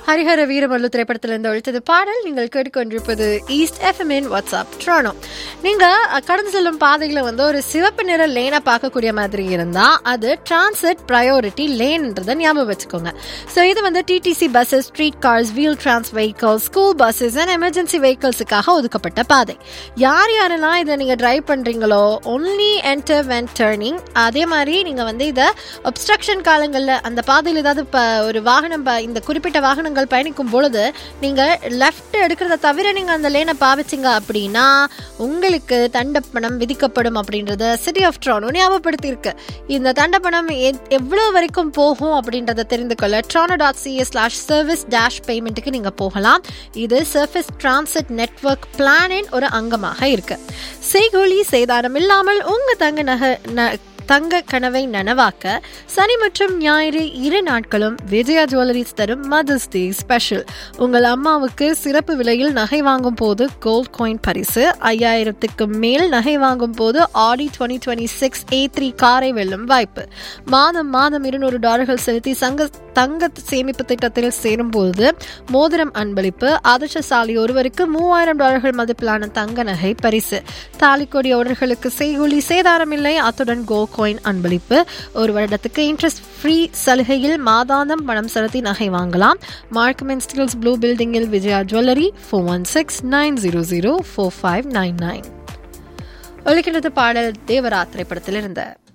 ஹரிஹர வீரமல்லு திரைப்படத்திலிருந்து ஒழித்தது பாடல் நீங்கள் கேட்டுக்கொண்டிருப்பது ஈஸ்ட் எஃப்எம்இன் வாட்ஸ்அப் ட்ரானோ நீங்க அஹ், கடந்து செல்லும் பாதைகளை வந்து ஒரு சிவப்பு நிற லேனை பார்க்கக்கூடிய மாதிரி இருந்தா அது டிரான்சிட் ப்ரையாரிட்டி லேன்ன்றதை ஞாபகம் வச்சுக்கோங்க ஸோ இது வந்து DTC buses street cars wheel trans vehicles school buses and emergency வெஹிக்கல்ஸுக்காக ஒதுக்கப்பட்ட பாதை யார் யாரெல்லாம் இதை நீங்க டிரைவ் பண்றீங்களோ ஒன்லி என்டர் வென் டர்னிங் அதே மாதிரி நீங்க வந்து இதை obstruction காலங்களில் அந்த பாதையில் ஏதாவது இப்போ ஒரு வாகனம் ப- இந்த குறிப்பிட்ட வாகனங்கள் பயணிக்கும் பொழுது நீங்கள் லெஃப்ட் எடுக்கிறத தவிர நீங்கள் அந்த லேனை பாவிச்சிங்க அப்படின்னா உங்களுக்கு தண்டப்பணம் விதிக்கப்படும் அப்படின்றத சிட்டி ஆஃப் ட்ரானோ ஞாபகப்படுத்தியிருக்கு இந்த தண்டப்பணம் எ- எவ்வளவு வரைக்கும் போகும் அப்படின்றத தெரிந்து கொள்ள ட்ரானோ dot CA slash service dash பேமெண்ட்டுக்கு நீங்கள் போகலாம் இது சர்ஃபேஸ் டிரான்சிட் நெட்வொர்க் பிளானின் ஒரு அங்கமாக இருக்கு செய்கூலி சேதாரம் இல்லாமல் உங்கள் தங்க நகை ந- தங்க கனவை நனவாக்க சனி மற்றும் ஞாயிறு இரு நாட்களும் விஜயா ஜுவல்லரிஸ் தரும் மதர்ஸ் டே ஸ்பெஷல் உங்கள் அம்மாவுக்கு சிறப்பு விலையில் நகை வாங்கும் போது கோல்ட் காயின் பரிசு ஐயாயிரத்துக்கு மேல் நகை வாங்கும் போது Audi twenty twenty six A three காரை வெல்லும் வாய்ப்பு மாதம் மாதம் இருநூறு டாலர்கள் செலுத்தி சங்க தங்க சேமிப்பு திட்டத்தில் சேரும் போது மோதிரம் அன்பளிப்பு அதிர்ஷ்டசாலி ஒருவருக்கு மூவாயிரம் டாலர்கள் மதிப்பிலான தங்க நகை பரிசு தாலிக்கொடி ஒருவர்களுக்கு செய்கூலி சேதாரம் இல்லை அத்துடன் கோ காயின் அன்பளிப்பு ஒரு வருடத்துக்கு இன்ட்ரெஸ்ட் ஃப்ரீ சலுகையில் மாதாந்தம் பணம் செலுத்தி நகை வாங்கலாம் மார்க்கம் அண்ட் ஸ்டில்ஸ் ப்ளூ பில்டிங்கில் Vijaya jewellery four one six nine zero zero four five nine nine ஒழிக்கின்றது பாடல் தேவரா திரைப்படத்தில் இருந்த